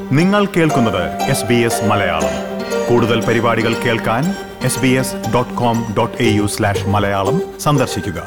നിങ്ങൾ കേൾക്കുന്നത് S B S Malayalam കൂടുതൽ പരിപാടികൾ കേൾക്കാൻ S B S dot com dot A U slash Malayalam സന്ദർശിക്കുക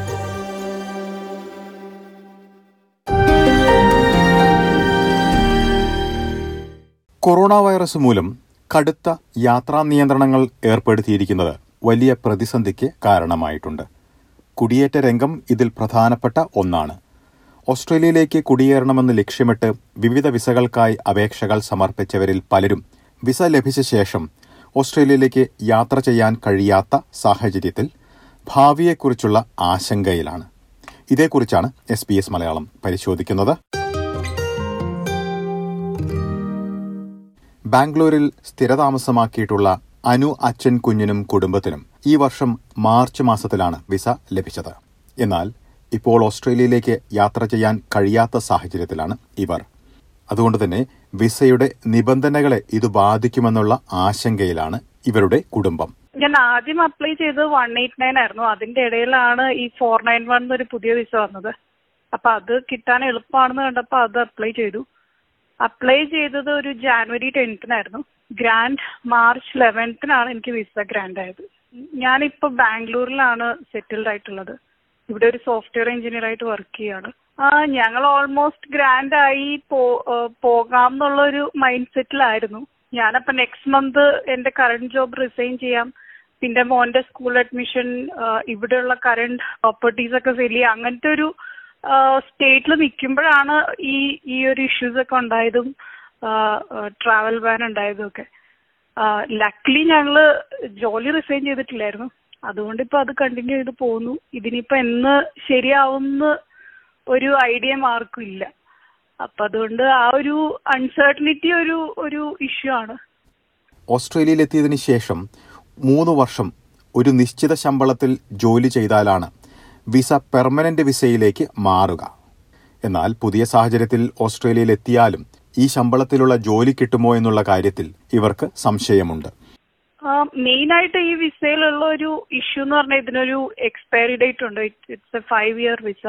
കൊറോണ വൈറസ് മൂലം കടുത്ത യാത്രാ നിയന്ത്രണങ്ങൾ ഏർപ്പെടുത്തിയിരിക്കുന്നത് വലിയ പ്രതിസന്ധിക്ക് കാരണമായിട്ടുണ്ട് കുടിയേറ്റ രംഗം ഇതിൽ പ്രധാനപ്പെട്ട ഒന്നാണ് ഓസ്ട്രേലിയയിലേക്ക് കുടിയേറണമെന്ന് ലക്ഷ്യമിട്ട് വിവിധ വിസകൾക്കായി അപേക്ഷകൾ സമർപ്പിച്ചവരിൽ പലരും വിസ ലഭിച്ച ശേഷം ഓസ്ട്രേലിയയിലേക്ക് യാത്ര ചെയ്യാൻ കഴിയാത്ത സാഹചര്യത്തിൽ ഭാവിയെക്കുറിച്ചുള്ള ആശങ്കയിലാണ് ഇതേക്കുറിച്ചാണ് എസ് ബി എസ് മലയാളം പരിശോധിക്കുന്നത് ബാംഗ്ലൂരിൽ സ്ഥിരതാമസമാക്കിയിട്ടുള്ള അനു അച്ഛൻ കുഞ്ഞിനും കുടുംബത്തിനും ഈ വർഷം മാർച്ച് മാസത്തിലാണ് വിസ ലഭിച്ചത് എന്നാൽ ഇപ്പോൾ ഓസ്ട്രേലിയയിലേക്ക് യാത്ര ചെയ്യാൻ കഴിയാത്ത സാഹചര്യത്തിലാണ് ഇവർ അതുകൊണ്ട് തന്നെ വിസയുടെ നിബന്ധനകളെ ഇത് ബാധിക്കുമെന്നുള്ള ആശങ്കയിലാണ് ഇവരുടെ കുടുംബം ഞാൻ ആദ്യം അപ്ലൈ ചെയ്തത് വൺ എയ്റ്റ് നയൻ ആയിരുന്നു അതിന്റെ ഇടയിലാണ് ഈ ഫോർ നയൻ വൺ എന്നൊരു പുതിയ വിസ വന്നത് അപ്പൊ അത് കിട്ടാൻ എളുപ്പമാണെന്ന് കണ്ടപ്പോൾ അത് അപ്ലൈ ചെയ്തു അപ്ലൈ ചെയ്തത് ഒരു ജാനുവരി ടെൻത്തിനായിരുന്നു ഗ്രാൻഡ് മാർച്ച് ലെവൻത്തിനാണ് എനിക്ക് വിസ ഗ്രാൻഡ് ആയത് ഞാനിപ്പോ ബാംഗ്ലൂരിലാണ് സെറ്റിൽഡ് ആയിട്ടുള്ളത് ഇവിടെ ഒരു സോഫ്റ്റ്വെയർ എഞ്ചിനീയർ ആയിട്ട് വർക്ക് ചെയ്യാണ് ആ ഞങ്ങൾ ഓൾമോസ്റ്റ് ഗ്രാൻഡ് ആയി പോ ഏഹ് പോകാം എന്നുള്ള ഒരു മൈൻഡ് സെറ്റിലായിരുന്നു ഞാനപ്പോ നെക്സ്റ്റ് മന്ത് എന്റെ കറണ്ട് ജോബ് റിസൈൻ ചെയ്യാം പിന്നെ മോന്റെ സ്കൂൾ അഡ്മിഷൻ ഇവിടെയുള്ള കറണ്ട് പ്രോപ്പർട്ടീസ് ഒക്കെ സെല് ചെയ്യാം അങ്ങനത്തെ ഒരു സ്റ്റേറ്റിൽ നിൽക്കുമ്പോഴാണ് ഈ ഈ ഒരു ഇഷ്യൂസ് ഒക്കെ ഉണ്ടായതും ട്രാവൽ ബാൻ ഉണ്ടായതും ഒക്കെ ലക്ലി ഞങ്ങള് ജോലി റിസൈൻ ചെയ്തിട്ടില്ലായിരുന്നു അതുകൊണ്ട് ഇപ്പൊ അത് കണ്ടിന്യൂ ചെയ്ത് പോകുന്നു ഇതിനിപ്പോ എന്ന് ശരിയാവുന്ന ഒരു ഐഡിയ ആർക്കും ഇല്ല അപ്പൊ അതുകൊണ്ട് ആ ഒരു അൺസർട്ടനിറ്റി ഒരു ഒരു ഇഷ്യൂ ആണ് ഓസ്ട്രേലിയയിലെത്തിയതിനു ശേഷം മൂന്ന് വർഷം ഒരു നിശ്ചിത ശമ്പളത്തിൽ ജോലി ചെയ്താലാണ് വിസ പെർമനന്റ് വിസയിലേക്ക് മാറുക എന്നാൽ പുതിയ സാഹചര്യത്തിൽ ഓസ്ട്രേലിയയിൽ എത്തിയാലും ഈ ശമ്പളത്തിലുള്ള ജോലി കിട്ടുമോ എന്നുള്ള കാര്യത്തിൽ ഇവർക്ക് സംശയമുണ്ട് മെയിൻ ആയിട്ട് ഈ വിസയിലുള്ള ഒരു ഇഷ്യൂ എന്ന് പറഞ്ഞാൽ ഇതിനൊരു എക്സ്പയറി ഡേറ്റ് ഉണ്ട് it's a five year visa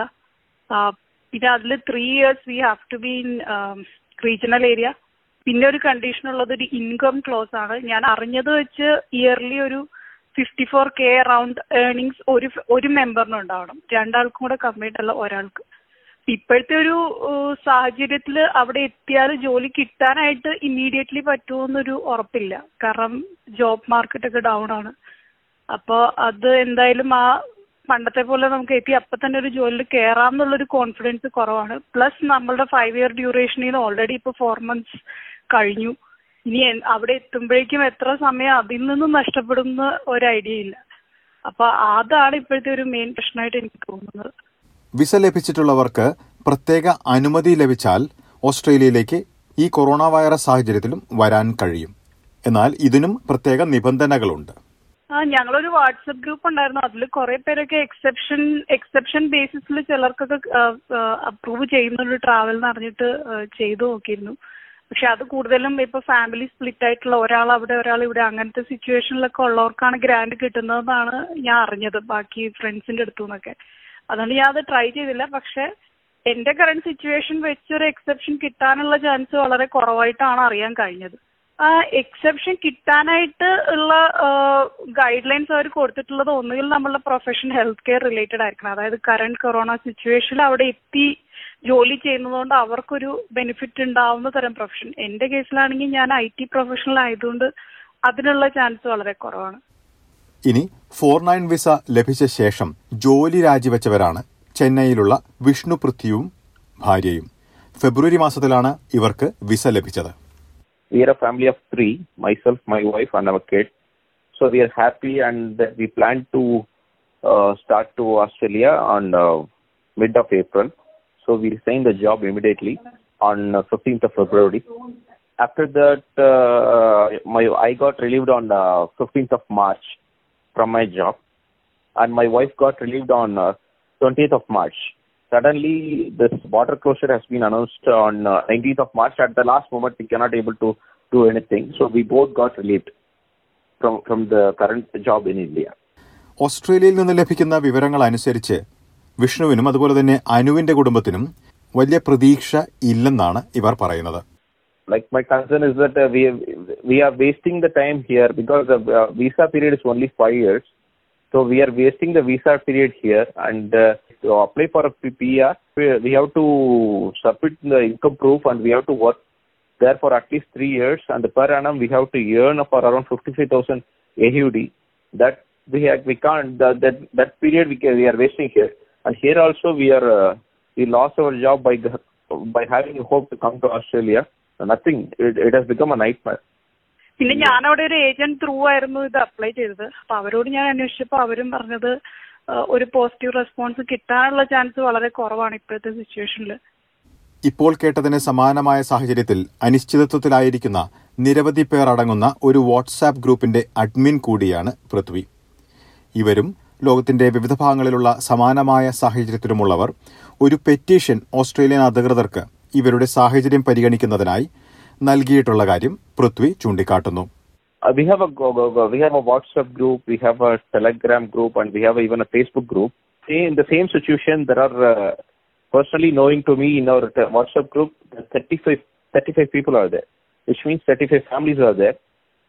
പിന്നെ അതിൽ three years we have to be in regional area പിന്നെ ഒരു കണ്ടീഷൻ ഉള്ളത് ഒരു ഇൻകം ക്ലോസ് ആണ് ഞാൻ അറിഞ്ഞത് വെച്ച് ഇയർലി ഒരു fifty four K around earnings ഒരു ഒരു മെമ്പറിന് ഉണ്ടാവണം രണ്ടാൾക്കും കൂടെ കമ്പൈൻഡ് അല്ല ഒരാൾക്ക് ഇപ്പോഴത്തെ ഒരു സാഹചര്യത്തിൽ അവിടെ എത്തിയാൽ ജോലി കിട്ടാനായിട്ട് ഇമ്മീഡിയറ്റ്ലി പറ്റുമോന്നൊരു ഉറപ്പില്ല കാരണം ജോബ് മാർക്കറ്റ് ഒക്കെ ഡൗൺ ആണ് അപ്പോൾ അത് എന്തായാലും ആ പണ്ടത്തെ പോലെ നമുക്ക് എത്തി അപ്പൊ തന്നെ ഒരു ജോലിയിൽ കയറാം എന്നുള്ളൊരു കോൺഫിഡൻസ് കുറവാണ് പ്ലസ് നമ്മളുടെ ഫൈവ് ഇയർ ഡ്യൂറേഷനിൽ നിന്ന് ഓൾറെഡി ഇപ്പൊ ഫോർ മന്ത്സ് കഴിഞ്ഞു ഇനി അവിടെ എത്തുമ്പോഴേക്കും എത്ര സമയം അതിൽ നിന്നും നഷ്ടപ്പെടുന്ന ഒരു ഐഡിയ ഇല്ല അപ്പൊ അതാണ് ഇപ്പോഴത്തെ ഒരു മെയിൻ പ്രശ്നമായിട്ട് എനിക്ക് തോന്നുന്നത് വിസ ലഭിച്ചിട്ടുള്ളവർക്ക് പ്രത്യേക അനുമതി ലഭിച്ചാൽ ഓസ്ട്രേലിയയിലേക്ക് ഈ കൊറോണ വൈറസ് സാഹചര്യത്തിലും വരാൻ കഴിയും എന്നാൽ ഇതിനും പ്രത്യേക നിബന്ധനകളുണ്ട് ആ ഞങ്ങളൊരു വാട്സപ്പ് ഗ്രൂപ്പ് ഉണ്ടായിരുന്നു അതിൽ കുറെ പേരൊക്കെ എക്സെപ്ഷൻ എക്സെപ്ഷൻ ബേസിസിൽ ചിലർക്കൊക്കെ അപ്രൂവ് ചെയ്യുന്നുണ്ട് ട്രാവൽ എന്ന് അറിഞ്ഞിട്ട് ചെയ്തു നോക്കിയിരുന്നു പക്ഷെ അത് കൂടുതലും ഇപ്പൊ ഫാമിലി സ്പ്ലിറ്റ് ആയിട്ടുള്ള ഒരാൾ അവിടെ ഒരാൾ ഇവിടെ അങ്ങനത്തെ സിറ്റുവേഷനിലൊക്കെ ഉള്ളവർക്കാണ് ഗ്രാൻഡ് കിട്ടുന്നതെന്നാണ് ഞാൻ അറിഞ്ഞത് ബാക്കി ഫ്രണ്ട്സിന്റെ അടുത്തു നിന്നൊക്കെ അതുകൊണ്ട് ഞാൻ അത് ട്രൈ ചെയ്തില്ല പക്ഷെ എന്റെ കറണ്ട് സിറ്റുവേഷൻ വെച്ച് ഒരു എക്സെപ്ഷൻ കിട്ടാനുള്ള ചാൻസ് വളരെ കുറവായിട്ടാണ് അറിയാൻ കഴിഞ്ഞത് ആ എക്സെപ്ഷൻ കിട്ടാനായിട്ട് ഉള്ള ഗൈഡ് ലൈൻസ് അവർ കൊടുത്തിട്ടുള്ളത് ഒന്നുകിൽ നമ്മളുടെ പ്രൊഫഷൻ ഹെൽത്ത് കെയർ റിലേറ്റഡ് ആയിരിക്കണം അതായത് കറണ്ട് കൊറോണ സിറ്റുവേഷനിൽ അവിടെ എത്തി ജോലി ചെയ്യുന്നതുകൊണ്ട് അവർക്കൊരു ബെനിഫിറ്റ് ഉണ്ടാവുന്ന തരം പ്രൊഫഷൻ എന്റെ കേസിലാണെങ്കിൽ ഞാൻ ഐ ടി പ്രൊഫഷണൽ ആയതുകൊണ്ട് അതിനുള്ള ചാൻസ് വളരെ കുറവാണ് ഇനി ഫോർ നയൻ വിസ ലഭിച്ച ശേഷം ജോലി രാജിവെച്ചവരാണ് ചെന്നൈയിലുള്ള വിഷ്ണു പൃഥ്വിയും ഭാര്യയും ഫെബ്രുവരി മാസത്തിലാണ് ഇവർക്ക് വിസ ലഭിച്ചത് we are a family of three myself my wife and our kid so we are happy and we plan to uh, start to australia on uh, mid of april so we resigned the job immediately on uh, 15th of february after that uh, my i got relieved on uh, 15th of march from my job and my wife got relieved on uh, 20th of march suddenly this border closure has been announced on uh, 19th of March. At the last moment, we cannot able to do anything. So we both got relieved from from the current job in India. ഓസ്ട്രേലിയയിൽ നിന്ന് ലഭിക്കുന്ന വിവരങ്ങൾ അനുസരിച്ച് വിഷ്ണുവിനും അതുപോലെ തന്നെ അനുവിന്റെ കുടുംബത്തിനും വലിയ പ്രതീക്ഷ ഇല്ലെന്നാണ് ഇവർ പറയുന്നത് like my concern is that uh, we we are wasting the time here because the uh, visa period is only five years. So we are wasting the visa period here, and uh, to apply for a P- PR, we, we have to submit the income proof, and we have to work there for at least three years, and per annum we have to earn for around fifty-five thousand AUD. That we have, we can't that that, that period we can, we are wasting here, and here also we are uh, we lost our job by the- by having a hope to come to Australia. Nothing. It, it has become a nightmare. പിന്നെ ഞാൻ അവിടെ ഒരു agent through ആയിരുന്നു ഇത് apply ചെയ്തത് അപ്പൊ അവരോട് ഞാൻ അന്വേഷിച്ചപ്പോൾ അവരും പറഞ്ഞത് ആ, ഒരു പോസിറ്റീവ് റെസ്പോൺസ് കിട്ടാനുള്ള ചാൻസ് വളരെ കുറവാണ് ഇപ്പോഴത്തെ സിറ്റുവേഷനിൽ ഇപ്പോൾ കേട്ടതിന് സമാനമായ സാഹചര്യത്തിൽ അനിശ്ചിതത്വത്തിലായിരിക്കുന്ന നിരവധി പേർ അടങ്ങുന്ന ഒരു വാട്സാപ്പ് ഗ്രൂപ്പിന്റെ അഡ്മിൻ കൂടിയാണ് പൃഥ്വി ഇവരും ലോകത്തിന്റെ വിവിധ ഭാഗങ്ങളിലുള്ള സമാനമായ സാഹചര്യത്തിലുമുള്ളവർ ഒരു പെറ്റീഷൻ ഓസ്ട്രേലിയൻ അധികൃതർക്ക് ഇവരുടെ സാഹചര്യം പരിഗണിക്കുന്നതിനായി നൽകിയിട്ടുള്ള കാര്യം പൃഥ്വി ചൂണ്ടിക്കാട്ടുന്നു Uh, we have a go, go, go. we have a WhatsApp group, we have a Telegram group, and we have even a Facebook group. In the same situation, there are uh, personally knowing to me in our uh, WhatsApp group, 35, 35 people are there, which means 35 families are there,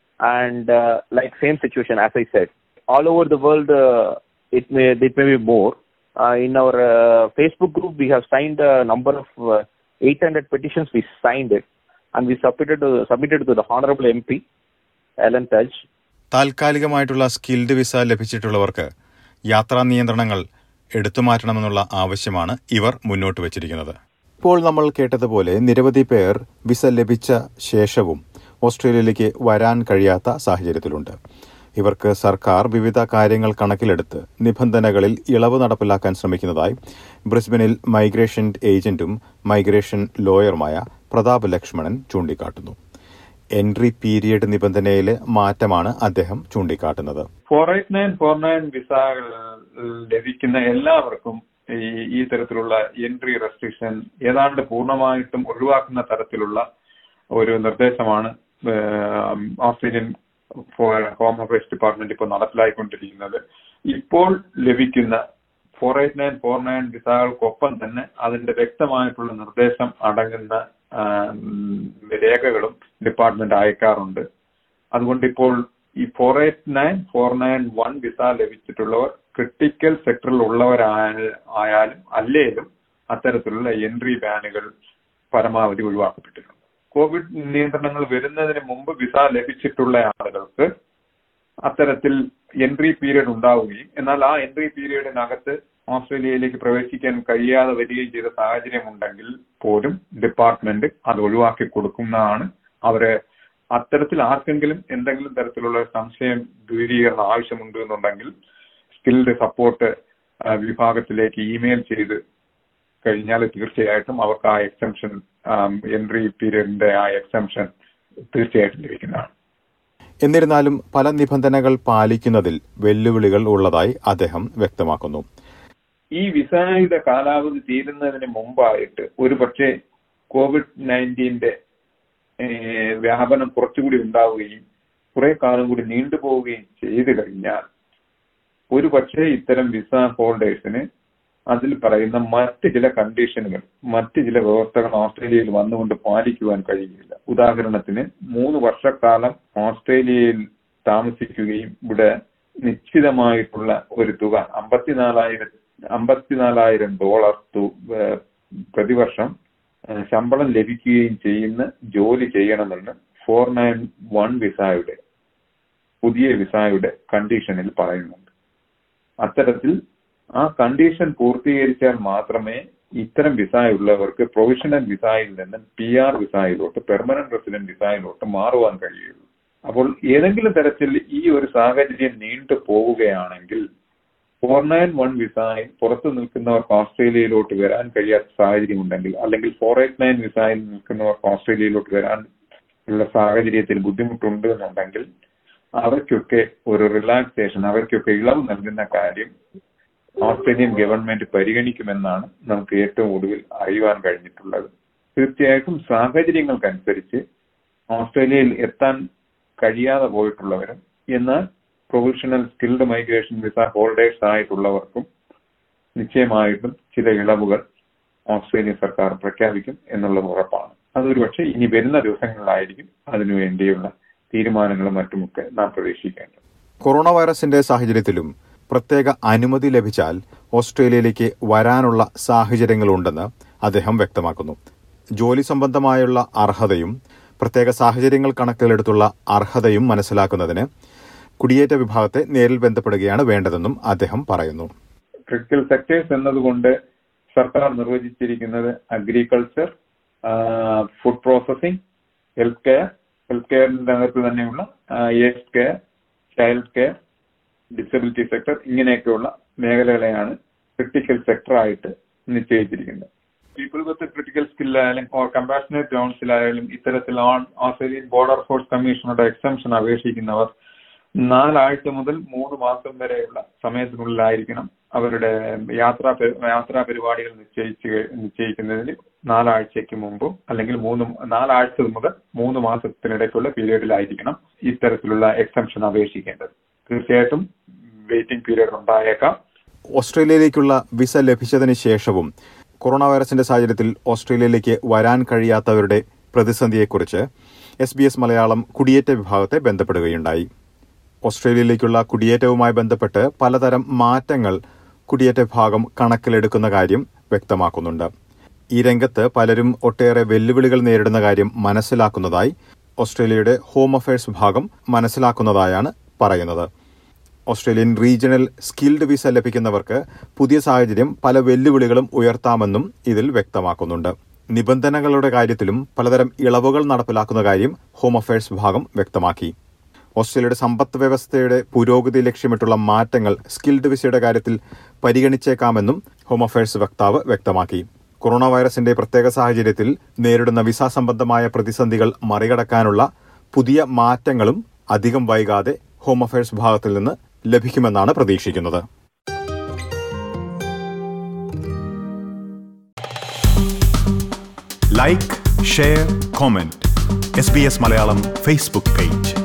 and uh, like same situation as I said, all over the world, uh, it may it may be more. Uh, in our uh, Facebook group, we have signed a number of uh, 800 petitions. We signed it, and we submitted to, submitted to the honorable MP. Alan Tudge. താൽക്കാലികമായിട്ടുള്ള skilled visa ലഭിച്ചിട്ടുള്ളവർക്ക് യാത്രാ നിയന്ത്രണങ്ങൾ എടുത്തുമാറ്റണമെന്നുള്ള ആവശ്യമാണ് ഇവർ മുന്നോട്ട് വച്ചിരിക്കുന്നത് ഇപ്പോൾ നമ്മൾ കേട്ടതുപോലെ നിരവധി പേർ വിസ ലഭിച്ച ശേഷവും ഓസ്ട്രേലിയയിലേക്ക് വരാൻ കഴിയാത്ത സാഹചര്യത്തിലുണ്ട് ഇവർക്ക് സർക്കാർ വിവിധ കാര്യങ്ങൾ കണക്കിലെടുത്ത് നിബന്ധനകളിൽ ഇളവ് നടപ്പിലാക്കാൻ ശ്രമിക്കുന്നതായി ബ്രിസ്ബനിൽ മൈഗ്രേഷൻ ഏജന്റും മൈഗ്രേഷൻ ലോയറുമായ പ്രതാപ് ലക്ഷ്മണൻ ചൂണ്ടിക്കാട്ടുന്നു എൻട്രി പീരിയഡ് നിബന്ധനയിലെ മാറ്റമാണ് അദ്ദേഹം ചൂണ്ടിക്കാട്ടുന്നത് four eight nine four nine visa ലഭിക്കുന്ന എല്ലാവർക്കും ഈ ഈ തരത്തിലുള്ള എൻട്രി റെസ്ട്രിക്ഷൻ ഏതാണ്ട് പൂർണ്ണമായിട്ടും ഒഴിവാക്കുന്ന തരത്തിലുള്ള ഒരു നിർദ്ദേശമാണ് ഏഹ്, ഓസ്ട്രേലിയൻ ഹോം അഫയേഴ്സ് ഡിപ്പാർട്ട്മെന്റ് ഇപ്പോൾ നടപ്പിലാക്കിക്കൊണ്ടിരിക്കുന്നത് ഇപ്പോൾ ലഭിക്കുന്ന four eight nine four nine വിസകൾക്കൊപ്പം തന്നെ അതിന്റെ വ്യക്തമായിട്ടുള്ള നിർദ്ദേശം അടങ്ങുന്ന ആ, ഉം, രേഖകളും ഡിപ്പാർട്ട്മെന്റ് അയക്കാറുണ്ട് അതുകൊണ്ട് ഇപ്പോൾ ഈ four eight nine four nine one visa ലഭിച്ചിട്ടുള്ളവർ ക്രിട്ടിക്കൽ സെക്ടറിൽ ഉള്ളവരായ ആയാലും അല്ലേലും അത്തരത്തിലുള്ള എൻട്രി ബാനുകൾ പരമാവധി ഒഴിവാക്കപ്പെട്ടിട്ടുണ്ട് കോവിഡ് നിയന്ത്രണങ്ങൾ വരുന്നതിന് മുമ്പ് വിസ ലഭിച്ചിട്ടുള്ള ആളുകൾക്ക് അത്തരത്തിൽ എൻട്രി പീരീഡ് ഉണ്ടാവുകയും എന്നാൽ ആ എൻട്രി പീരീഡിനകത്ത് ഓസ്ട്രേലിയയിലേക്ക് പ്രവേശിക്കാൻ കഴിയാതെ വരികയും ചെയ്ത സാഹചര്യം ഉണ്ടെങ്കിൽ പോലും ഡിപ്പാർട്ട്മെന്റ് അത് ഒഴിവാക്കി കൊടുക്കുന്നതാണ് അവരെ അത്തരത്തിൽ ആർക്കെങ്കിലും എന്തെങ്കിലും തരത്തിലുള്ള സംശയം ദൂരീകരണം ആവശ്യമുണ്ട് എന്നുണ്ടെങ്കിൽ സ്കിൽഡ് സപ്പോർട്ട് വിഭാഗത്തിലേക്ക് ഇമെയിൽ ചെയ്ത് കഴിഞ്ഞാൽ തീർച്ചയായിട്ടും അവർക്ക് ആ എക്സംഷൻ എൻട്രി പീരീഡിന്റെ ആ എക്സംഷൻ തീർച്ചയായിട്ടും ലഭിക്കുന്നതാണ് എന്നിരുന്നാലും പല നിബന്ധനകൾ പാലിക്കുന്നതിൽ വെല്ലുവിളികൾ ഉള്ളതായി അദ്ദേഹം വ്യക്തമാക്കുന്നു ഈ വിസയുടെ കാലാവധി തീരുന്നതിന് മുമ്പായിട്ട് ഒരു പക്ഷേ കോവിഡ് നയൻറ്റീന്റെ വ്യാപനം കുറച്ചുകൂടി ഉണ്ടാവുകയും കുറെ കാലം കൂടി നീണ്ടുപോവുകയും ചെയ്തു കഴിഞ്ഞാൽ ഒരു പക്ഷേ ഇത്തരം വിസ ഹോൾഡേഴ്സിന് അതിൽ പറയുന്ന മറ്റ് ചില കണ്ടീഷനുകൾ മറ്റ് ചില വ്യവസ്ഥകൾ ഓസ്ട്രേലിയയിൽ വന്നുകൊണ്ട് പാലിക്കുവാൻ കഴിയില്ല ഉദാഹരണത്തിന് മൂന്ന് വർഷക്കാലം ഓസ്ട്രേലിയയിൽ താമസിക്കുകയും ഇവിടെ നിശ്ചിതമായിട്ടുള്ള ഒരു തുക അമ്പത്തിനാലായിരം അമ്പത്തിനാലായിരം ഡോളർ തു- ഏഹ് പ്രതിവർഷം ഏഹ് ശമ്പളം ലഭിക്കുകയും ചെയ്യുന്ന ജോലി ചെയ്യണമെന്ന് ഫോർ നയൻ വൺ വിസയുടെ പുതിയ വിസയുടെ കണ്ടീഷനിൽ പറയുന്നുണ്ട് അത്തരത്തിൽ ആ കണ്ടീഷൻ പൂർത്തീകരിച്ചാൽ മാത്രമേ ഇത്തരം വിസയുള്ളവർക്ക് പ്രൊവിഷണൽ വിസയിൽ നിന്ന് പി ആർ വിസയിലോട്ട് പെർമനന്റ് റെസിഡന്റ് വിസയിലോട്ട് മാറുവാൻ കഴിയുള്ളൂ അപ്പോൾ ഏതെങ്കിലും തരത്തിൽ ഈ ഒരു സാഹചര്യം നീണ്ടു പോവുകയാണെങ്കിൽ ഫോർ നയൻ വൺ വിസയിൽ പുറത്തു നിൽക്കുന്നവർക്ക് ഓസ്ട്രേലിയയിലോട്ട് വരാൻ കഴിയാത്ത സാഹചര്യം ഉണ്ടെങ്കിൽ അല്ലെങ്കിൽ ഫോർ എയ്റ്റ് നയൻ വിസയിൽ നിൽക്കുന്നവർക്ക് ഓസ്ട്രേലിയയിലോട്ട് വരാൻ ഉള്ള സാഹചര്യത്തിൽ ബുദ്ധിമുട്ടുണ്ട് എന്നുണ്ടെങ്കിൽ അവർക്കൊക്കെ ഒരു റിലാക്സേഷൻ അവർക്കൊക്കെ ഇളവ് നൽകുന്ന കാര്യം ഓസ്ട്രേലിയൻ ഗവൺമെന്റ് പരിഗണിക്കുമെന്നാണ് നമുക്ക് ഏറ്റവും ഒടുവിൽ അറിയുവാൻ കഴിഞ്ഞിട്ടുള്ളത് തീർച്ചയായിട്ടും സാഹചര്യങ്ങൾക്കനുസരിച്ച് ഓസ്ട്രേലിയയിൽ എത്താൻ കഴിയാതെ പോയിട്ടുള്ളവരും എന്നാൽ professional skilled migration visa holders ആയിട്ടുള്ളവർക്കും നിശ്ചയമായിട്ടും ചില ഇളവുകൾ ഓസ്ട്രേലിയൻ സർക്കാർ പ്രഖ്യാപിക്കും എന്നുള്ളത് ഉറപ്പാണ് അതൊരു പക്ഷേ ഇനി വരുന്ന ദിവസങ്ങളിലായിരിക്കും അതിനു വേണ്ടിയുള്ള തീരുമാനങ്ങളും മറ്റുമൊക്കെ നാം പ്രതീക്ഷിക്കേണ്ടത് കൊറോണ വൈറസിന്റെ സാഹചര്യത്തിലും പ്രത്യേക അനുമതി ലഭിച്ചാൽ ഓസ്ട്രേലിയയിലേക്ക് വരാനുള്ള സാഹചര്യങ്ങളുണ്ടെന്ന് അദ്ദേഹം വ്യക്തമാക്കുന്നു ജോലി സംബന്ധമായുള്ള അർഹതയും പ്രത്യേക സാഹചര്യങ്ങൾ കണക്കിലെടുത്തുള്ള അർഹതയും മനസ്സിലാക്കുന്നതിന് കുടിയേറ്റ വിഭാഗത്തെ നേരിൽ ബന്ധപ്പെടുകയാണ് വേണ്ടതെന്നും അദ്ദേഹം പറയുന്നു ക്രിട്ടിക്കൽ സെക്ടേഴ്സ് എന്നതുകൊണ്ട് സർക്കാർ നിർവചിച്ചിരിക്കുന്നത് agriculture food processing health care health കെയറിന്റെ അകത്ത് തന്നെയുള്ള age care child care disability sector ഇങ്ങനെയൊക്കെയുള്ള മേഖലകളെയാണ് ക്രിട്ടിക്കൽ സെക്ടർ ആയിട്ട് നിശ്ചയിച്ചിരിക്കുന്നത് പീപ്പിൾ വിത്ത് ക്രിട്ടിക്കൽ സ്കില്ലായാലും ഓർ കമ്പാഷനേറ്റ് ഗ്രൗണ്ട്സിലായാലും ഇത്തരത്തിൽ ഓസ്ട്രേലിയൻ ബോർഡർ ഫോഴ്സ് കമ്മീഷനുടെ എക്സംഷൻ അപേക്ഷിക്കുന്നവർ നാലാഴ്ച മുതൽ മൂന്ന് മാസം വരെയുള്ള സമയത്തിനുള്ളിലായിരിക്കണം അവരുടെ യാത്രാ പരി- യാത്രാ പരിപാടികൾ നിശ്ചയിച്ച് നിശ്ചയിക്കുന്നതിന് നാലാഴ്ചയ്ക്ക് മുമ്പും അല്ലെങ്കിൽ മൂന്ന് നാലാഴ്ച മുതൽ മൂന്ന് മാസത്തിനിടയ്ക്കുള്ള പീരീഡിലായിരിക്കണം ഇത്തരത്തിലുള്ള എക്സംഷൻ അപേക്ഷിക്കേണ്ടത് തീർച്ചയായിട്ടും വെയിറ്റിംഗ് പീരീഡ് ഉണ്ടായേക്കാം ഓസ്ട്രേലിയയിലേക്കുള്ള വിസ ലഭിച്ചതിന് ശേഷവും കൊറോണ വൈറസിന്റെ സാഹചര്യത്തിൽ ഓസ്ട്രേലിയയിലേക്ക് വരാൻ കഴിയാത്തവരുടെ പ്രതിസന്ധിയെക്കുറിച്ച് എസ് ബി എസ് മലയാളം കുടിയേറ്റ വിഭാഗത്തെ ബന്ധപ്പെടുകയുണ്ടായി ഓസ്ട്രേലിയയിലേക്കുള്ള കുടിയേറ്റവുമായി ബന്ധപ്പെട്ട് പലതരം മാറ്റങ്ങൾ കുടിയേറ്റ വിഭാഗം കണക്കിലെടുക്കുന്ന കാര്യം വ്യക്തമാക്കുന്നുണ്ട് ഈ രംഗത്ത് പലരും ഒട്ടേറെ വെല്ലുവിളികൾ നേരിടുന്ന കാര്യം മനസ്സിലാക്കുന്നതായി ഓസ്ട്രേലിയയുടെ ഹോം അഫയേഴ്സ് വിഭാഗം മനസ്സിലാക്കുന്നതായാണ് പറയുന്നത് ഓസ്ട്രേലിയൻ റീജിയണൽ സ്കിൽഡ് വിസ ലഭിക്കുന്നവർക്ക് പുതിയ സാഹചര്യം പല വെല്ലുവിളികളും ഉയർത്താമെന്നും ഇതിൽ വ്യക്തമാക്കുന്നുണ്ട് നിബന്ധനകളുടെ കാര്യത്തിലും പലതരം ഇളവുകൾ നടപ്പിലാക്കുന്ന കാര്യം ഹോം അഫയേഴ്സ് വിഭാഗം വ്യക്തമാക്കി ഓസ്ട്രേലിയയുടെ സമ്പദ് വ്യവസ്ഥയുടെ പുരോഗതി ലക്ഷ്യമിട്ടുള്ള മാറ്റങ്ങൾ സ്കിൽഡ് വിസയുടെ കാര്യത്തിൽ പരിഗണിച്ചേക്കാമെന്നും ഹോം അഫയേഴ്സ് വക്താവ് വ്യക്തമാക്കി കൊറോണ വൈറസിന്റെ പ്രത്യേക സാഹചര്യത്തിൽ നേരിടുന്ന വിസ സംബന്ധമായ പ്രതിസന്ധികൾ മറികടക്കാനുള്ള പുതിയ മാറ്റങ്ങളും അധികം വൈകാതെ ഹോം അഫയേഴ്സ് വിഭാഗത്തിൽ നിന്ന് ലഭിക്കുമെന്നാണ് പ്രതീക്ഷിക്കുന്നത് like share comment S B S Malayalam Facebook page